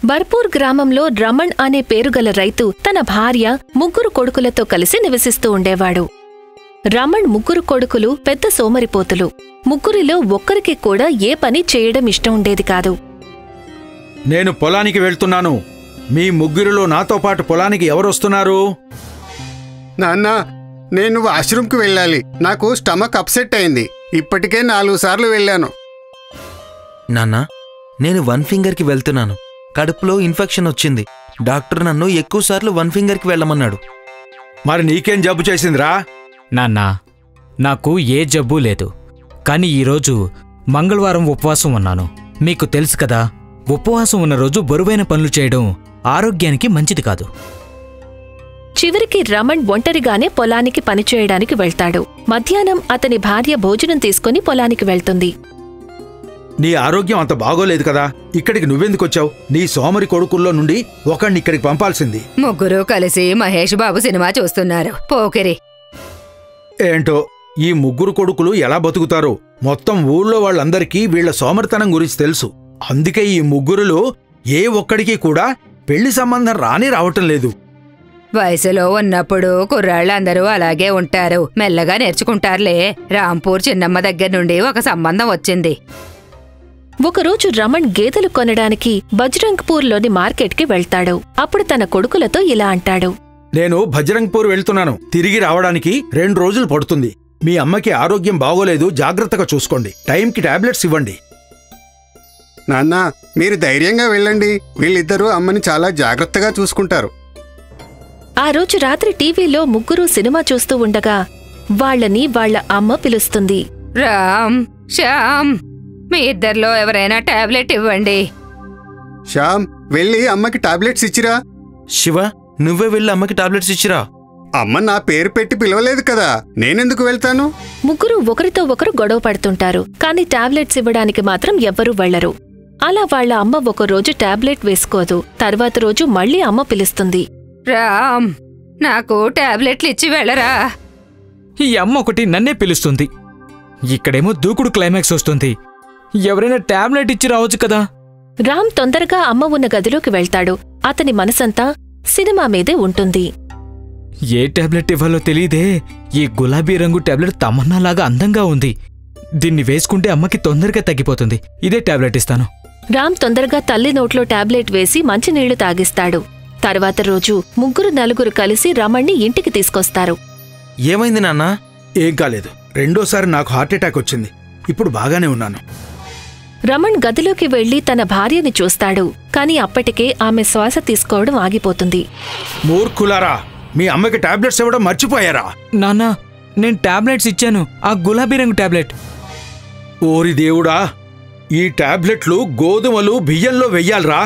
బర్పూర్ గ్రామంలో రమణ్ అనే పేరుగల రైతు తన భార్య ముగ్గురు కొడుకులతో కలిసి నివసిస్తూ ఉండేవాడు రమణ్ ముగ్గురు కొడుకులు పెద్ద సోమరిపోతులు ముగ్గురిలో ఒక్కరికి కూడా ఏ పని చేయడం ఇష్టం ఉండేది కాదు నేను పొలానికి వెళ్తున్నాను మీ ముగ్గురిలో నాతో పాటు పొలానికి ఎవరొస్తున్నారు నాన్న నేను వాష్రూమ్కి వెళ్ళాలి నాకు స్టమక్ అప్సెట్ అయింది ఇప్పటికే నాలుగు సార్లు వెళ్ళాను నాన్నా నేను వన్ ఫింగర్కి వెళ్తున్నాను కడుపులో ఇన్ఫెక్షన్ వచ్చింది డాక్టర్ నన్ను ఎక్కువసార్లు వన్ ఫింగర్కి వెళ్ళమన్నాడు మరి నీకేం జబ్బు చేసిందిరా నాన్నా నాకు ఏ జబ్బు లేదు కానీ ఈరోజు మంగళవారం ఉపవాసం ఉన్నాను మీకు తెలుసు కదా ఉపవాసం ఉన్న రోజు బరువైన పనులు చేయడం ఆరోగ్యానికి మంచిది కాదు చివరికి రమణ్ ఒంటరిగానే పొలానికి పనిచేయడానికి వెళ్తాడు మధ్యాహ్నం అతని భార్య భోజనం తీసుకుని పొలానికి వెళ్తుంది నీ ఆరోగ్యం అంత బాగోలేదు కదా ఇక్కడికి నువ్వెందుకొచ్చావు నీ సోమరి కొడుకుల్లో నుండి ఒకణ్ణి ఇక్కడికి పంపాల్సింది ముగ్గురు కలిసి మహేష్ బాబు సినిమా చూస్తున్నారు పోకిరి ఏంటో ఈ ముగ్గురు కొడుకులు ఎలా బతుకుతారో మొత్తం ఊళ్ళో వాళ్ళందరికీ వీళ్ల సోమరితనం గురించి తెలుసు అందుకే ఈ ముగ్గురులో ఏ ఒక్కడికి కూడా పెళ్లి సంబంధం రాని రావటం లేదు వయసులో ఉన్నప్పుడు కుర్రాళ్ళందరూ అలాగే ఉంటారు మెల్లగా నేర్చుకుంటారులే రాంపూర్ చిన్నమ్మ దగ్గర నుండి ఒక సంబంధం వచ్చింది ఒకరోజు రమణ్ గేదెలు కొనడానికి బజ్రంగ్పూర్లోని మార్కెట్కి వెళ్తాడు అప్పుడు తన కొడుకులతో ఇలా అంటాడు నేను భజరంగ్పూర్ వెళ్తున్నాను తిరిగి రావడానికి రెండు రోజులు పడుతుంది మీ అమ్మకి ఆరోగ్యం బాగోలేదు జాగ్రత్తగా చూసుకోండి టైంకి టాబ్లెట్స్ ఇవ్వండి నాన్న మీరు ధైర్యంగా వెళ్ళండి వీళ్ళిద్దరూ అమ్మని చాలా జాగ్రత్తగా చూసుకుంటారు ఆ రోజు రాత్రి టీవీలో ముగ్గురు సినిమా చూస్తూ ఉండగా వాళ్ళని వాళ్ళ అమ్మ పిలుస్తుంది రామ్ శ్యామ్ మీ ఇద్దరిలో ఎవరైనా టాబ్లెట్ ఇవ్వండి శ్యామ్ వెళ్ళి అమ్మకి టాబ్లెట్స్ ఇచ్చిరా శివ నువ్వే వెళ్ళి అమ్మకి టాబ్లెట్స్ ఇచ్చిరా అమ్మ నా పేరు పెట్టి పిలవలేదు కదా నేనెందుకు వెళ్తాను ముగ్గురు ఒకరితో ఒకరు గొడవ పడుతుంటారు కానీ టాబ్లెట్స్ ఇవ్వడానికి మాత్రం ఎవ్వరూ వెళ్లరు అలా వాళ్ళ అమ్మ ఒక రోజు టాబ్లెట్ వేసుకోదు తర్వాత రోజు మళ్ళీ అమ్మ పిలుస్తుంది రామ్ నాకు టాబ్లెట్లు ఇచ్చి వెళ్ళరా ఈ అమ్మ ఒకటి నన్నే పిలుస్తుంది ఇక్కడేమో దూకుడు క్లైమాక్స్ వస్తుంది ఎవరైనా టాబ్లెట్ ఇచ్చి రావచ్చు కదా రామ్ తొందరగా అమ్మ ఉన్న గదిలోకి వెళ్తాడు అతని మనసంతా సినిమా మీదే ఉంటుంది ఏ టాబ్లెట్ ఇవ్వాలో తెలియదే ఈ గులాబీ రంగు టాబ్లెట్ తమన్నాలాగా అందంగా ఉంది దీన్ని వేసుకుంటే అమ్మకి తొందరగా తగ్గిపోతుంది ఇదే టాబ్లెట్ ఇస్తాను రామ్ తొందరగా తల్లి నోట్లో టాబ్లెట్ వేసి మంచినీళ్లు తాగిస్తాడు తర్వాత రోజు ముగ్గురు నలుగురు కలిసి రమణ్ణి ఇంటికి తీసుకొస్తారు ఏమైంది నాన్నా ఏం కాలేదు రెండోసారి నాకు హార్ట్ అటాక్ వచ్చింది ఇప్పుడు బాగానే ఉన్నాను రమణ్ గదిలోకి వెళ్లి తన భార్యని చూస్తాడు కాని అప్పటికే ఆమె శ్వాస తీసుకోవడం ఆగిపోతుంది మూర్ఖులారా మీ అమ్మకి టాబ్లెట్స్ ఇవ్వడం మర్చిపోయారా నాన్నా నేను టాబ్లెట్స్ ఇచ్చాను ఆ గులాబీ రంగు టాబ్లెట్ ఓరి దేవుడా ఈ టాబ్లెట్లు గోధుమలు బియ్యంలో వెయ్యాలరా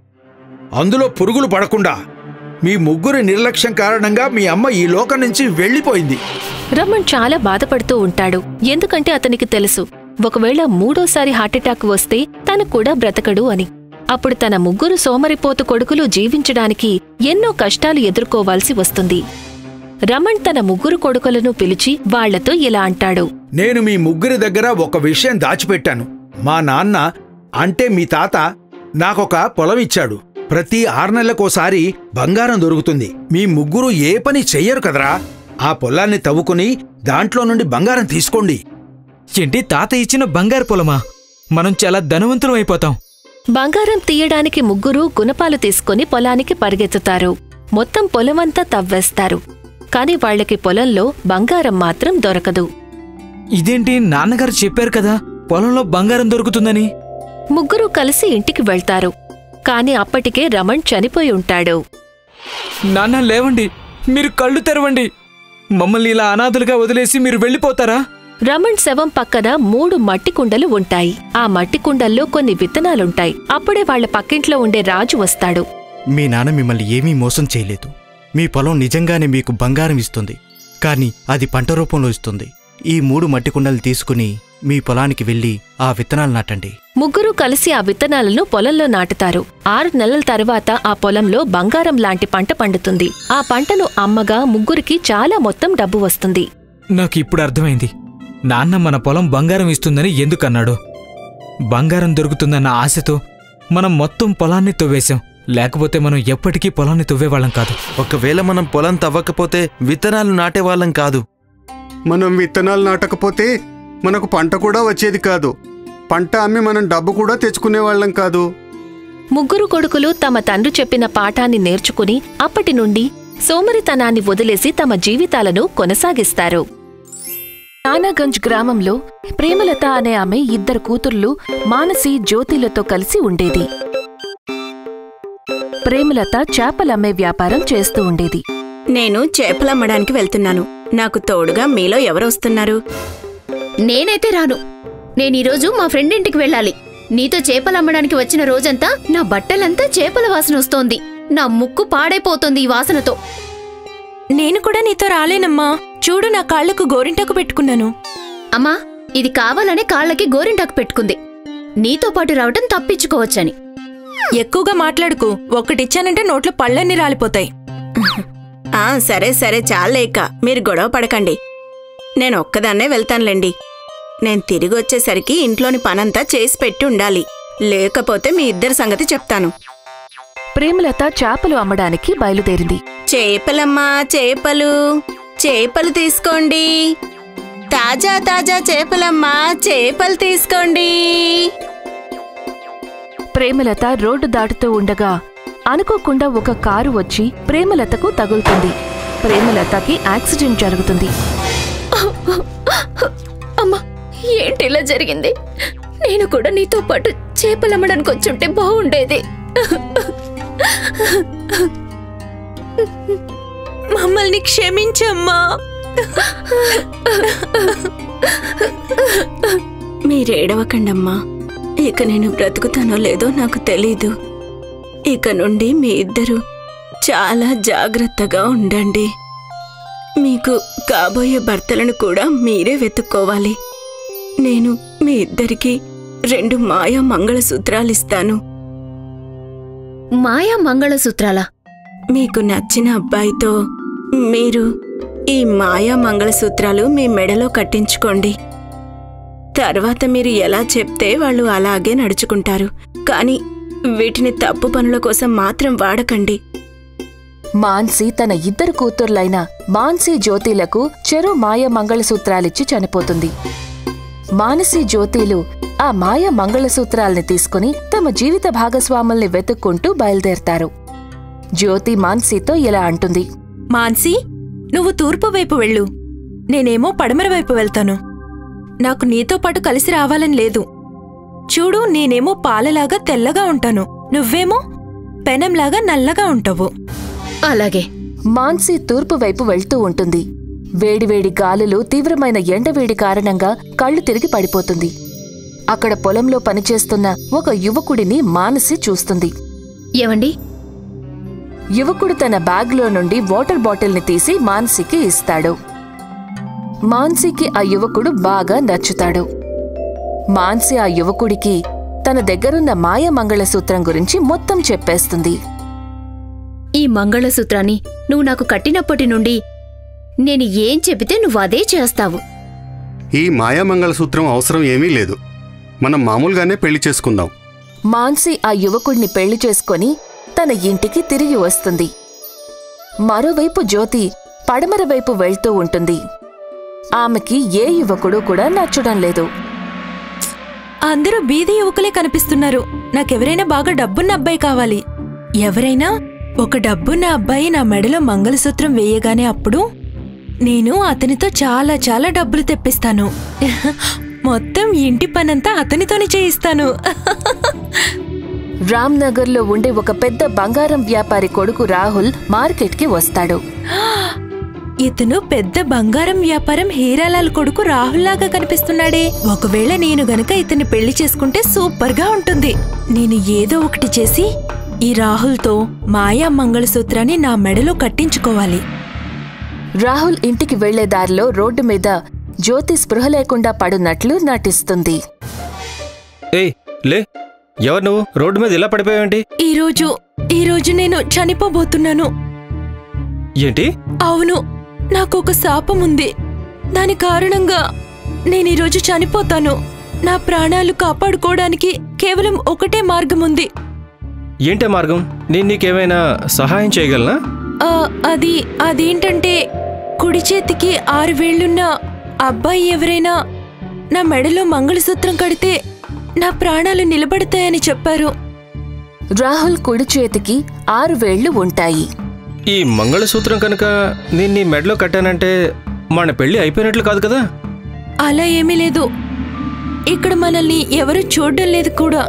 అందులో పురుగులు పడకుండా మీ ముగ్గురి నిర్లక్ష్యం కారణంగా మీ అమ్మ ఈ లోకం నుంచి వెళ్ళిపోయింది రమణ్ చాలా బాధపడుతూ ఉంటాడు ఎందుకంటే అతనికి తెలుసు ఒకవేళ మూడోసారి హార్ట్అటాక్ వస్తే తను కూడా బ్రతకడు అని అప్పుడు తన ముగ్గురు సోమరిపోతు కొడుకులు జీవించడానికి ఎన్నో కష్టాలు ఎదుర్కోవాల్సి వస్తుంది రమణ్ తన ముగ్గురు కొడుకులను పిలిచి వాళ్లతో ఇలా అంటాడు నేను మీ ముగ్గురి దగ్గర ఒక విషయం దాచిపెట్టాను మా నాన్న అంటే మీ తాత నాకొక పొలం ఇచ్చాడు ప్రతి ఆరు నెలలకోసారి బంగారం దొరుకుతుంది మీ ముగ్గురు ఏ పని చెయ్యరు కదరా ఆ పొలాన్ని తవ్వుకుని దాంట్లో నుండి బంగారం తీసుకోండి ఏంటి తాత ఇచ్చిన బంగారు పొలమా మనం చాలా ధనవంతులం అయిపోతాం బంగారం తీయడానికి ముగ్గురు గుణపాలు తీసుకుని పొలానికి పరిగెత్తుతారు మొత్తం పొలమంతా తవ్వేస్తారు కాని వాళ్ళకి పొలంలో బంగారం మాత్రం దొరకదు ఇదేంటి నాన్నగారు చెప్పారు కదా పొలంలో బంగారం దొరుకుతుందని ముగ్గురు కలిసి ఇంటికి వెళ్తారు కాని అప్పటికే రమణ్ చనిపోయి ఉంటాడు నాన్న లేవండి మీరు కళ్ళు తెరవండి మమ్మల్ని ఇలా అనాథులుగా వదిలేసి మీరు వెళ్ళిపోతారా రమణ్ శవం పక్కన మూడు మట్టి కుండలు ఉంటాయి ఆ మట్టి కుండల్లో కొన్ని విత్తనాలుంటాయి అప్పుడే వాళ్ళ పక్కింట్లో ఉండే రాజు వస్తాడు మీ నాన్న మిమ్మల్ని ఏమీ మోసం చేయలేదు మీ పొలం నిజంగానే మీకు బంగారం ఇస్తుంది కానీ అది పంట రూపంలో ఇస్తుంది ఈ మూడు మట్టి కుండలు తీసుకుని మీ పొలానికి వెళ్ళి ఆ విత్తనాలు నాటండి ముగ్గురు కలిసి ఆ విత్తనాలను పొలంలో నాటుతారు ఆరు నెలల తర్వాత ఆ పొలంలో బంగారం లాంటి పంట పండుతుంది ఆ పంటను అమ్మగా ముగ్గురికి చాలా మొత్తం డబ్బు వస్తుంది నాకు ఇప్పుడు అర్థమైంది నాన్న మన పొలం బంగారం ఇస్తుందని ఎందుకన్నాడు బంగారం దొరుకుతుందన్న ఆశతో మనం మొత్తం పొలాన్ని తవ్వేశాం లేకపోతే మనం ఎప్పటికీ పొలాన్ని తువ్వేవాళ్ళం కాదు ఒకవేళ మనం పొలం తవ్వకపోతే విత్తనాలు నాటేవాళ్ళం కాదు మనం విత్తనాలు నాటకపోతే మనకు పంట కూడా వచ్చేది కాదు పంట అమ్మి మనం డబ్బు కూడా తెచ్చుకునే వాళ్ళం కాదు ముగ్గురు కొడుకులు తమ తండ్రి చెప్పిన పాఠాన్ని నేర్చుకుని అప్పటి నుండి సోమరితనాన్ని వదిలేసి తమ జీవితాలను కొనసాగిస్తారు నానాగంజ్ గ్రామంలో ప్రేమలత అనే ఆమె ఇద్దరు కూతుర్లు మానసి జ్యోతిలతో కలిసి ఉండేది ప్రేమలత చేపలమ్మే వ్యాపారం చేస్తూ ఉండేది నేను చేపలమ్మడానికి వెళ్తున్నాను నాకు తోడుగా మీలో ఎవరు వస్తున్నారు నేనైతే రాను నేనీరోజు మా ఫ్రెండ్ ఇంటికి వెళ్ళాలి నీతో చేపలమ్మడానికి వచ్చిన రోజంతా నా బట్టలంతా చేపల వాసన వస్తోంది నా ముక్కు పాడైపోతోంది ఈ వాసనతో నేను కూడా నీతో రాలేనమ్మా చూడు నా కాళ్లకు గోరింటకు పెట్టుకున్నాను అమ్మా ఇది కావాలనే కాళ్ళకి గోరింటాకు పెట్టుకుంది నీతో పాటు రావటం తప్పించుకోవచ్చని ఎక్కువగా మాట్లాడుకు ఒక్కటిచ్చానంటే నోట్లో పళ్ళన్నీ రాలిపోతాయి ఆ సరే సరే చాలేక మీరు గొడవ పడకండి నేను ఒక్కదాన్నే వెళ్తానులేండి నేను తిరిగి వచ్చేసరికి ఇంట్లోని పనంతా చేసి పెట్టి ఉండాలి లేకపోతే మీ ఇద్దరి సంగతి చెప్తాను ప్రేమలత చేపలు అమ్మడానికి బయలుదేరింది చేపలమ్మా చేపలు చేపలు తీసుకోండి తాజా తాజా చేపలమ్మా చేపలు తీసుకోండి ప్రేమలత రోడ్డు దాటుతూ ఉండగా అనుకోకుండా ఒక కారు వచ్చి ప్రేమలతకు తగులుతుంది ప్రేమలతకి యాక్సిడెంట్ జరుగుతుంది అమ్మా ఏంటి ఇలా జరిగింది నేను కూడా నీతో పాటు చేపలమ్మడానికి వచ్చుంటే బాగుండేది మమ్మల్ని క్షమించమ్మా మీరేడవకండమ్మా ఇక నేను బ్రతుకుతానో లేదో నాకు తెలీదు ఇక నుండి మీ ఇద్దరు చాలా జాగ్రత్తగా ఉండండి మీకు కాబోయే భర్తలను కూడా మీరే వెతుక్కోవాలి నేను మీ ఇద్దరికి రెండు మాయా మంగళసూత్రాలిస్తాను మాయా మంగళసూత్రాలా మీకు నచ్చిన అబ్బాయితో మీరు ఈ మాయా మంగళసూత్రాలు మీ మెడలో కట్టించుకోండి తర్వాత మీరు ఎలా చెప్తే వాళ్ళు అలాగే నడుచుకుంటారు కానీ వీటిని తప్పు పనుల కోసం మాత్రం వాడకండి మాన్సి తన ఇద్దరు కూతుర్లైన మాన్సి జ్యోతిలకు చెరు మాయ మంగళసూత్రాలిచ్చి చనిపోతుంది మానసి జ్యోతిలు ఆ మాయ మంగళసూత్రాల్ని తీసుకుని తమ జీవిత భాగస్వాముల్ని వెతుక్కుంటూ బయలుదేరతారు జ్యోతి మాన్సీతో ఇలా అంటుంది మాన్సి నువ్వు తూర్పు వైపు వెళ్ళు నేనేమో పడమర వైపు వెళ్తాను నాకు నీతో పాటు కలిసి రావాలని లేదు చూడు నేనేమో పాలలాగా తెల్లగా ఉంటాను నువ్వేమో పెనంలాగా నల్లగా ఉంటావు అలాగే మాన్సి తూర్పు వైపు వెళ్తూ ఉంటుంది వేడివేడి గాలులు తీవ్రమైన ఎండవేడి కారణంగా కళ్ళు తిరిగి పడిపోతుంది అక్కడ పొలంలో పనిచేస్తున్న ఒక యువకుడిని మానసి చూస్తుంది ఏవండి యువకుడు తన బ్యాగ్లో నుండి వాటర్ బాటిల్ని తీసి మాన్సికి ఇస్తాడు మాన్సికి ఆ యువకుడు బాగా నచ్చుతాడు మాన్సి ఆ యువకుడికి తన దగ్గరున్న మాయ మంగళసూత్రం గురించి మొత్తం చెప్పేస్తుంది ఈ మంగళసూత్రాన్ని నువ్వు నాకు కట్టినప్పటి నుండి నేను ఏం చెబితే నువ్వు అదే చేస్తావు ఈ మాయా మంగళసూత్రం అవసరం ఏమీ లేదు మనం మామూలుగానే పెళ్లి చేసుకుందాం మాన్సి ఆ యువకుడిని పెళ్లి చేసుకొని తన ఇంటికి తిరిగి వస్తుంది మరోవైపు జ్యోతి పడమర వైపు వెళ్తూ ఉంటుంది ఆమెకి ఏ యువకుడు కూడా నచ్చడం లేదు అందరూ బీది యువకులే కనిపిస్తున్నారు నాకెవరైనా బాగా డబ్బున్న అబ్బాయి కావాలి ఎవరైనా ఒక డబ్బున్న అబ్బాయి నా మెడలో మంగళసూత్రం వేయగానే అప్పుడు నేను అతనితో చాలా చాలా డబ్బులు తెప్పిస్తాను మొత్తం ఇంటి పనంతా అతనితోనే చేయిస్తాను రామ్నగర్లో ఉండే ఒక పెద్ద బంగారం వ్యాపారి కొడుకు రాహుల్ మార్కెట్కి వస్తాడు ఇతను పెద్ద బంగారం వ్యాపారం హీరాలాల్ కొడుకు రాహుల్లాగా కనిపిస్తున్నాడే ఒకవేళ నేను గనక ఇతన్ని పెళ్లి చేసుకుంటే సూపర్గా ఉంటుంది నేను ఏదో ఒకటి చేసి ఈ రాహుల్తో మాయా మంగళసూత్రాన్ని నా మెడలో కట్టించుకోవాలి రాహుల్ ఇంటికి వెళ్లే దారిలో రోడ్డు మీద జ్యోతి స్పృహ లేకుండా పడున్నట్లు నటిస్తుంది ఏయ్ లే ఎవరు నువ్వు రోడ్డు మీద ఇలా పడిపోయావేంటి ఈరోజు ఈరోజు నేను చనిపోబోతున్నాను ఏంటి అవును నాకొక శాపం ఉంది దాని కారణంగా నేను ఈరోజు చనిపోతాను నా ప్రాణాలు కాపాడుకోవడానికి కేవలం ఒకటే మార్గం ఉంది ఏంటే మార్గం నేను నీకేమైనా సహాయం చేయగలనా ఆ, అది అదేంటంటే కుడి చేతికి ఆరు వేళ్లున్న అబ్బాయి ఎవరైనా నా మెడలో మంగళసూత్రం కడితే నా ప్రాణాలు నిలబడతాయని చెప్పారు రాహుల్ కుడి చేతికి ఆరు వేళ్లు ఉంటాయి ఈ మంగళసూత్రం కనుక నేను నీ మెడలో కట్టానంటే మన పెళ్ళి అయిపోయినట్లు కాదు కదా అలా ఏమీ లేదు ఇక్కడ మనల్ని ఎవరు చూడడం లేదు కూడా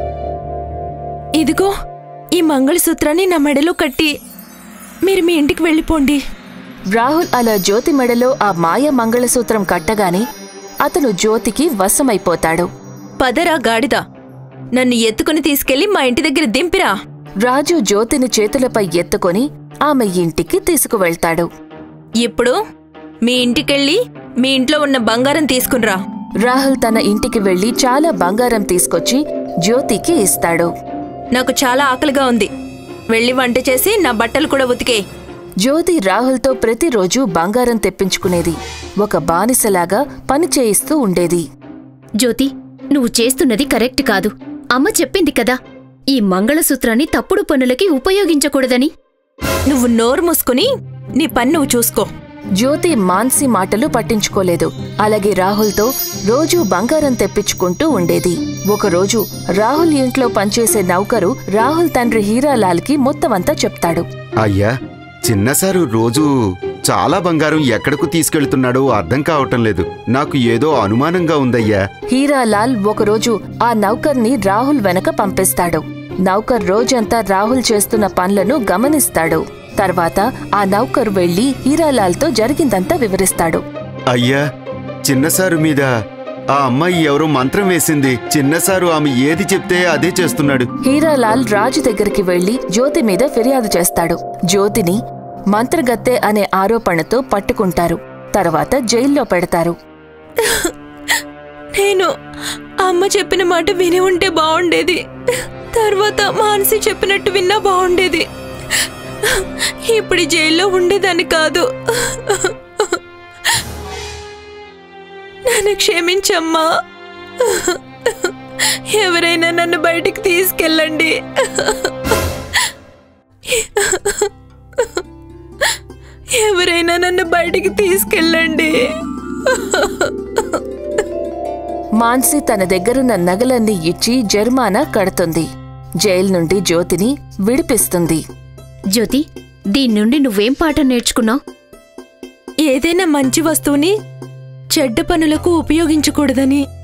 ఇదిగో ఈ మంగళసూత్రాన్ని నా మెడలో కట్టి మీరు మీ ఇంటికి వెళ్ళిపోండి రాహుల్ అలా జ్యోతి మెడలో ఆ మాయ మంగళసూత్రం కట్టగానే అతను జ్యోతికి వశమైపోతాడు పదరా గాడిద నన్ను ఎత్తుకుని తీసుకెళ్లి మా ఇంటి దగ్గర దింపిరా రాజు జ్యోతిని చేతులపై ఎత్తుకొని ఆమె ఇంటికి తీసుకువెళ్తాడు ఇప్పుడు మీ ఇంటికెళ్ళి మీ ఇంట్లో ఉన్న బంగారం తీసుకునిరా రాహుల్ తన ఇంటికి వెళ్లి చాలా బంగారం తీసుకొచ్చి జ్యోతికి ఇస్తాడు నాకు చాలా ఆకలిగా ఉంది వెళ్ళి వంట చేసి నా బట్టలు కూడా ఉతికే జ్యోతి రాహుల్తో ప్రతిరోజు బంగారం తెప్పించుకునేది ఒక బానిసలాగా పని చేయిస్తూ ఉండేది జ్యోతి నువ్వు చేస్తున్నది కరెక్ట్ కాదు అమ్మ చెప్పింది కదా ఈ మంగళసూత్రాన్ని తప్పుడు పనులకి ఉపయోగించకూడదని నువ్వు నోరు మూసుకుని నీ పని నువ్వు చూసుకో జ్యోతి మాన్సి మాటలు పట్టించుకోలేదు అలాగే రాహుల్తో రోజూ బంగారం తెప్పించుకుంటూ ఉండేది ఒకరోజు రాహుల్ ఇంట్లో పనిచేసే నౌకరు రాహుల్ తండ్రి హీరాలాల్కి మొత్తమంతా చెప్తాడు అయ్యా చిన్నసారు రోజు చాలా బంగారం ఎక్కడకు తీసుకెళ్తున్నాడో అర్థం కావటం లేదు నాకు ఏదో అనుమానంగా ఉందయ్యా హీరాలాల్ ఒకరోజు ఆ నౌకర్ని రాహుల్ వెనక పంపిస్తాడు నౌకర్ రోజంతా రాహుల్ చేస్తున్న పనులను గమనిస్తాడు తర్వాత ఆ నౌకర్ వెళ్లి హీరాలాల్తో జరిగిందంతా వివరిస్తాడు అయ్యా చిన్నసారు మీద ఆ అమ్మాయి ఎవరో మంత్రం వేసింది చిన్నసారు ఆమె ఏది చెప్తే అదే చేస్తున్నాడు హీరాలాల్ రాజు దగ్గరికి వెళ్లి జ్యోతి మీద ఫిర్యాదు చేస్తాడు జ్యోతిని మంత్రగత్తె అనే ఆరోపణతో పట్టుకుంటారు తర్వాత జైల్లో పెడతారు నేను అమ్మ చెప్పిన మాట విని ఉంటే బాగుండేది తర్వాత మానసి చెప్పినట్టు విన్నా బాగుండేది ఇప్పుడు ఈ జైల్లో ఉండేదాన్ని కాదు నన్ను క్షమించమ్మా ఎవరైనా నన్ను బయటికి తీసుకెళ్ళండి ఎవరైనా నన్ను బయటికి తీసుకెళ్ళండి మాన్సి తన దగ్గరున్న నగలన్నీ ఇచ్చి జరిమానా కడుతుంది జైలు నుండి జ్యోతిని విడిపిస్తుంది జ్యోతి దీని నుండి నువ్వేం పాఠం నేర్చుకున్నావు ఏదైనా మంచి వస్తువుని చెడ్డ పనులకు ఉపయోగించకూడదని